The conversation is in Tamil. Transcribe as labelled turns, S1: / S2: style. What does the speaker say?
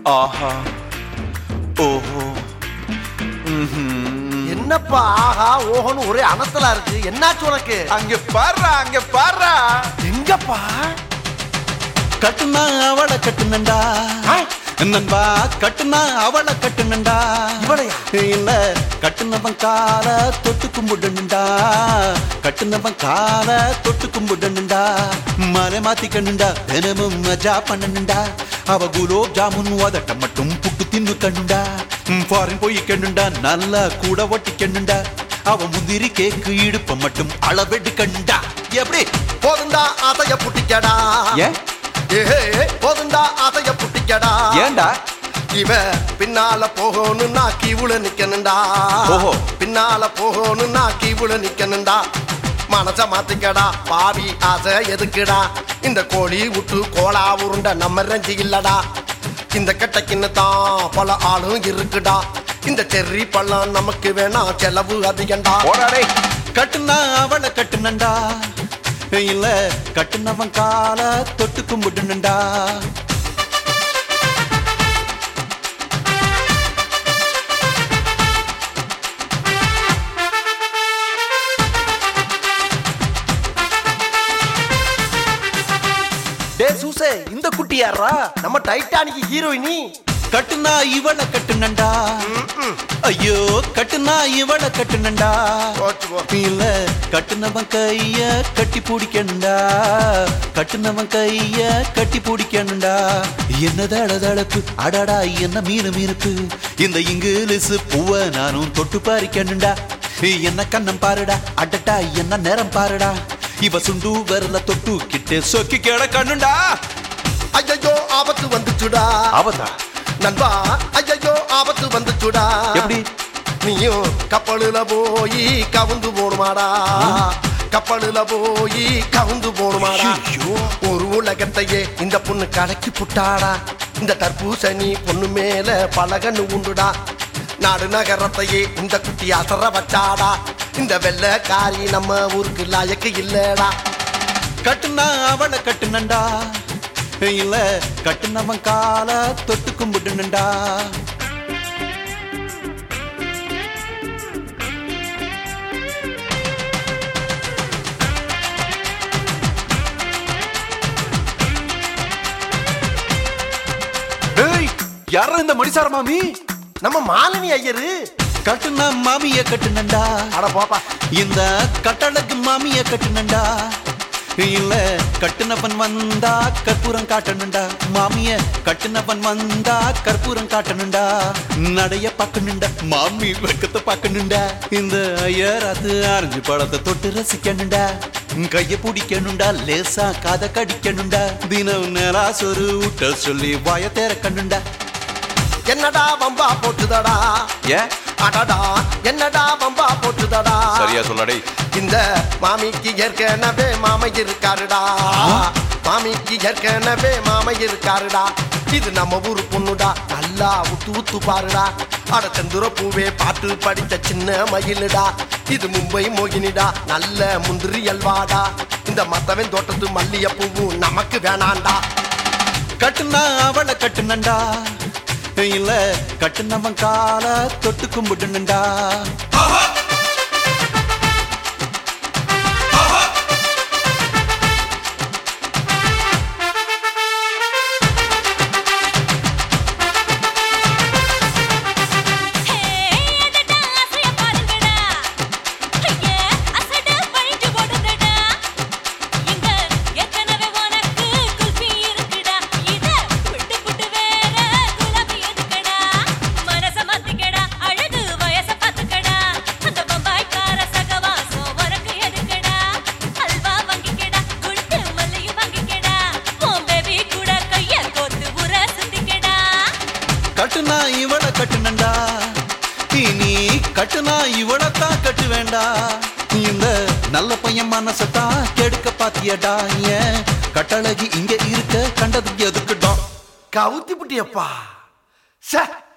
S1: ஆஹா ஓஹோ ம்ஹும்.
S2: என்னப்பா ஆஹா ஓஹோன்னு ஒரே அனத்தலா இருக்கு என்னாச்சு உனக்கு
S1: அங்க பாடுறா அங்க பாடுறா
S2: எங்கப்பா
S3: கட்டுனா அவளை கட்டுனண்டா
S2: ஆ?
S3: நண்பா கட்டுனா அவளை கட்டுனண்டா
S2: இவளையா?
S3: இல்ல கட்டுனவன் கால தொட்டு கும்பிடணுண்டா கட்டுனவன் கால தொட்டு கும்பிடணுண்டா மலை மாத்திக்கணுண்டா தினமும் மஜா பண்ணணுண்டா அவ குலோப் ஜாமுன் உதட்ட மட்டும் புட்டு தின்னு கண்ணுண்டா ஃபாரின் போய் கண்ணுண்டா நல்லா கூட ஒட்டிக்கணுண்டா அவ முந்திரி கேக்கு இடுப்ப மட்டும் அளவெடு கண்டா எப்படி
S2: போதுண்டா ஆசைய புட்டிக்கடா
S3: ஏன்
S2: ஏஹே போதுண்டா ஆசைய புட்டிக்கடா
S3: ஏன்டா
S2: இவ பின்னால போகணும்னா கீவுல நிக்கணும்டா
S3: ஓஹோ.
S2: பின்னால போகணும்னா கீவுல நிக்கணும்டா மனச மாத்திக்கடா பாவி ஆசை எதுக்குடா இந்த கோழி விட்டு கோலா உருண்ட நம்ம ரஞ்சி இல்லடா இந்த கெட்டக்கின்னு தான் பல ஆளும் இருக்குடா இந்த செர்ரி பழம் நமக்கு வேணாம் செலவு அதிகண்டா
S1: போடாடே
S3: கட்டுனா அவளை கட்டுனண்டா இல்ல கட்டுனவன் கால தொட்டு கும்பிடணுண்டா
S2: டே சூசே இந்த குட்டி யாரா நம்ம டைட்டானிக் ஹீரோயினி
S3: கட்டுனா இவளை கட்டுனண்டா ஐயோ கட்டுனா இவளை கட்டுனண்டா
S2: போச்சு போ.
S3: இல்ல கட்டுனவன் கைய கட்டி பிடிக்கணுண்டா கட்டுனவன் கைய கட்டி பிடிக்கணுண்டா என்ன தளதளப்பு அடடா என்ன மீனு மீனுப்பு இந்த இங்கிலீஷ் பூவ நானும் தொட்டு பாரிக்கணுண்டா என்ன கண்ணம் பாருடா அடட்டா என்ன நேரம் பாருடா இவ சுண்டு வரல தொட்டு கிட்டே சொக்கி கேட கண்ணுண்டா
S2: ஐயோ ஆபத்து வந்துச்சுடா
S3: அவதா
S2: நண்பா ஐயோ ஆபத்து வந்துச்சுடா
S3: எப்படி
S2: நீயும் கப்பலுல போய் கவுந்து போடுமாடா கப்பலுல போய் கவுந்து போடுமாடா
S3: ஐயோ.
S2: ஒரு உலகத்தையே இந்த பொண்ணு கலக்கி புட்டாடா இந்த தர்பூசணி பொண்ணு மேல பலகன்னு உண்டுடா நாடு நகரத்தையே இந்த குட்டி அசர வச்சாடா இந்த வெள்ளைக்காரி நம்ம ஊருக்கு லாயக்கு இல்லடா
S3: கட்டுனா அவளை கட்டுனண்டா இல்ல கட்டுனவன் கால தொட்டு கும்பிடுனண்டா
S1: டேய் யாரா இந்த மடிசார மாமி
S2: நம்ம மாலினி ஐயரு
S3: கட்டுனா மாமிய கட்டுனண்டா
S2: அட போப்பா
S3: இந்த கட்டழகு மாமிய கட்டுனண்டா இல்ல கட்டுனவன் வந்தா கற்பூரம் காட்டணுண்டா மாமிய கட்டுனவன் வந்தா கற்பூரம் காட்டணுண்டா நடைய பார்க்கணுண்டா மாமி வெக்கத்தை பார்க்கணுண்டா இந்த ஐயராத்து ஆரஞ்சு பழத்தை தொட்டு ரசிக்கணுண்டா கைய பிடிக்கணுண்டா லேசா காத கடிக்கணுண்டா தினம் நேரா சொரு ஊட்ட சொல்லி வாய திறக்கணுண்டா
S2: என்னடா வம்பா போட்டுதடா
S1: ஏன்
S2: அடடா என்னடா வம்பா போட்டுதடா
S1: சரியா சொல்லடே
S2: இந்த மாமிக்கு ஏற்கனவே மாமை இருக்காருடா மாமிக்கு ஏற்கனவே மாமை இருக்காருடா இது நம்ம ஊரு பொண்ணுடா நல்லா உத்து உத்து பாருடா அட செந்துர பூவே பாட்டு படித்த சின்ன மயிலுடா இது மும்பை மோகினிடா நல்ல முந்திரி அல்வாடா இந்த மத்தவன் தோட்டத்து மல்லிய பூவும் நமக்கு வேணாண்டா
S3: கட்டுனா அவளை கட்டுனண்டா இல்ல கட்டுனவன் கால தொட்டு கும்பிடுனண்டா கட்டுனா இவளை கட்டுனண்டா நீ கட்டுனா இவளைத்தான் கட்டு வேண்டா இந்த நல்ல பையன் மனசத்தான் கெடுக்க பாத்தியடா ஏன் கட்டழகி இங்க இருக்க கண்டது எதுக்குடா
S2: கவுத்தி புட்டியப்பா சே